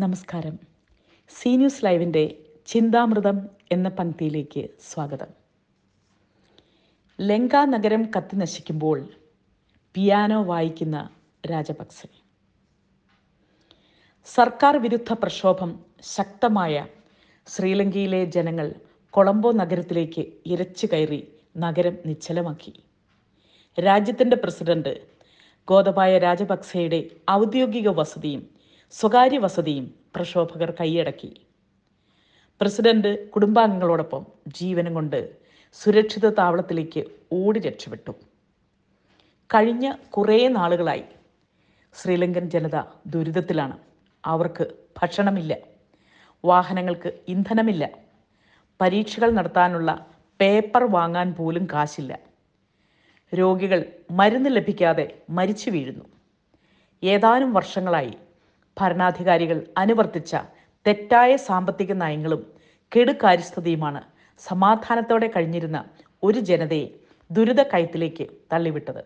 നമസ്കാരം C news ലൈവിൻ്റെ ചിന്താമൃതം എന്ന പങ്ക്തിയിലേക്ക് സ്വാഗതം ലങ്ക നഗരം കത്തി നശിക്കുമ്പോൾ പിയാനോ വായിക്കുന്ന രാജപക്സെ സർക്കാർ വിരുദ്ധ പ്രക്ഷോഭം ശക്തമായ ശ്രീലങ്കയിലെ ജനങ്ങൾ കൊളംബോ നഗരത്തിലേക്ക് ഇരച്ചു കയറി നഗരം നിശ്ചലമാക്കി രാജ്യത്തിൻ്റെ പ്രസിഡന്റ് ഗോതബായ രാജപക്സെയുടെ ഔദ്യോഗിക വസതിയും സ്വകാര്യ വസതിയും പ്രക്ഷോഭകർ കൈയടക്കി പ്രസിഡന്റ് കുടുംബാംഗങ്ങളോടൊപ്പം ജീവനം കൊണ്ട് സുരക്ഷിത താവളത്തിലേക്ക് ഓടി രക്ഷപ്പെട്ടു കഴിഞ്ഞ കുറേ നാളുകളായി ശ്രീലങ്കൻ ജനത ദുരിതത്തിലാണ് അവർക്ക് ഭക്ഷണമില്ല വാഹനങ്ങൾക്ക് ഇന്ധനമില്ല പരീക്ഷകൾ നടത്താനുള്ള പേപ്പർ വാങ്ങാൻ പോലും കാശില്ല രോഗികൾ മരുന്ന് ലഭിക്കാതെ മരിച്ചു വീഴുന്നു ഏതാനും വർഷങ്ങളായി ഭരണാധികാരികൾ അനുവർത്തിച്ച തെറ്റായ സാമ്പത്തിക നയങ്ങളും കെടുകാര്യസ്ഥതയുമാണ് സമാധാനത്തോടെ കഴിഞ്ഞിരുന്ന ഒരു ജനതയെ ദുരിത കയത്തിലേക്ക് തള്ളിവിട്ടത്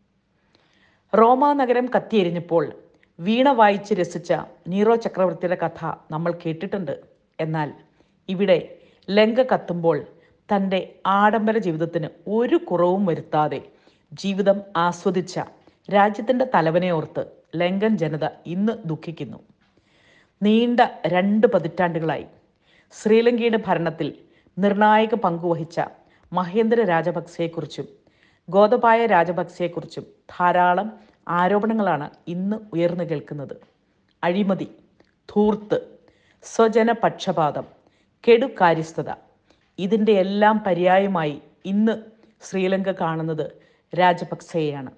റോമാ നഗരം കത്തിയെരിഞ്ഞപ്പോൾ വീണ വായിച്ച് രസിച്ച നീറോ ചക്രവർത്തിയുടെ കഥ നമ്മൾ കേട്ടിട്ടുണ്ട് എന്നാൽ ഇവിടെ ലങ്ക കത്തുമ്പോൾ തൻ്റെ ആഡംബര ജീവിതത്തിന് ഒരു കുറവും വരുത്താതെ ജീവിതം ആസ്വദിച്ച രാജ്യത്തിൻ്റെ തലവനെ ഓർത്ത് ലങ്കൻ ജനത ഇന്ന് ദുഃഖിക്കുന്നു നീണ്ട രണ്ട് പതിറ്റാണ്ടുകളായി ശ്രീലങ്കയുടെ ഭരണത്തിൽ നിർണായക പങ്കുവഹിച്ച മഹേന്ദ്ര രാജപക്സെയെക്കുറിച്ചും ഗോതബായ രാജപക്സെയെക്കുറിച്ചും ധാരാളം ആരോപണങ്ങളാണ് ഇന്ന് ഉയർന്നു കേൾക്കുന്നത് അഴിമതി ധൂർത്ത് സ്വജനപക്ഷപാതം കെടുകാര്യസ്ഥത ഇതിൻ്റെ എല്ലാം പര്യായമായി ഇന്ന് ശ്രീലങ്ക കാണുന്നത് രാജപക്സെയാണ്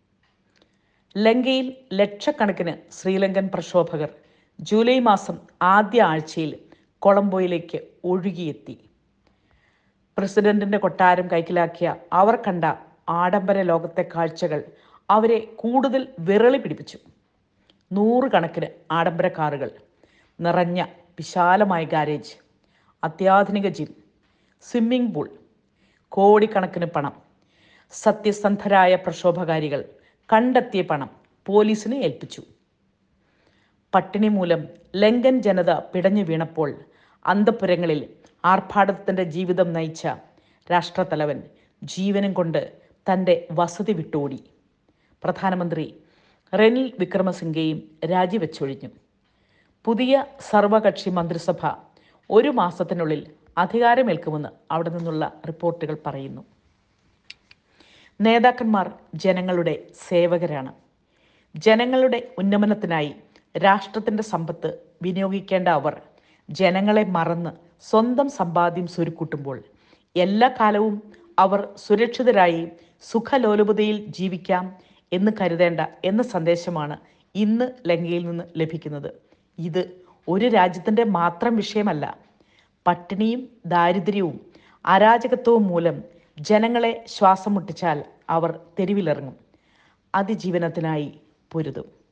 ലങ്കയിൽ ലക്ഷക്കണക്കിന് ശ്രീലങ്കൻ പ്രക്ഷോഭകർ ജൂലൈ മാസം ആദ്യ ആഴ്ചയിൽ കൊളംബോയിലേക്ക് ഒഴുകിയെത്തി പ്രസിഡന്റിന്റെ കൊട്ടാരം കൈക്കലാക്കിയ അവർ കണ്ട ആഡംബര ലോകത്തെ കാഴ്ചകൾ അവരെ കൂടുതൽ വിരളി പിടിപ്പിച്ചു നൂറുകണക്കിന് ആഡംബര കാറുകൾ നിറഞ്ഞ വിശാലമായ ഗാരേജ് അത്യാധുനിക ജിം സ്വിമ്മിംഗ് പൂൾ കോടിക്കണക്കിന് പണം സത്യസന്ധരായ പ്രക്ഷോഭകാരികൾ കണ്ടെത്തിയ പണം പോലീസിനെ ഏൽപ്പിച്ചു പട്ടിണി മൂലം ലങ്കൻ ജനത പിടഞ്ഞു വീണപ്പോൾ അന്തപുരങ്ങളിൽ ആർഭാടത്തിൻ്റെ ജീവിതം നയിച്ച രാഷ്ട്രത്തലവൻ ജീവനും കൊണ്ട് തൻ്റെ വസതി വിട്ടോടി പ്രധാനമന്ത്രി റെനിൽ വിക്രമസിംഗയും രാജിവെച്ചൊഴിഞ്ഞു പുതിയ സർവകക്ഷി മന്ത്രിസഭ ഒരു മാസത്തിനുള്ളിൽ അധികാരമേൽക്കുമെന്ന് അവിടെ നിന്നുള്ള റിപ്പോർട്ടുകൾ പറയുന്നു നേതാക്കന്മാർ ജനങ്ങളുടെ സേവകരാണ് ജനങ്ങളുടെ ഉന്നമനത്തിനായി രാഷ്ട്രത്തിൻ്റെ സമ്പത്ത് വിനിയോഗിക്കേണ്ട അവർ ജനങ്ങളെ മറന്ന് സ്വന്തം സമ്പാദ്യം സ്വരുക്കൂട്ടുമ്പോൾ എല്ലാ കാലവും അവർ സുരക്ഷിതരായി സുഖലോലുപതയിൽ ജീവിക്കാം എന്ന് കരുതേണ്ട എന്ന സന്ദേശമാണ് ഇന്ന് ലങ്കയിൽ നിന്ന് ലഭിക്കുന്നത് ഇത് ഒരു രാജ്യത്തിൻ്റെ മാത്രം വിഷയമല്ല പട്ടിണിയും ദാരിദ്ര്യവും അരാജകത്വവും മൂലം ജനങ്ങളെ ശ്വാസം മുട്ടിച്ചാൽ അവർ തെരുവിലിറങ്ങും അതിജീവനത്തിനായി പൊരുതും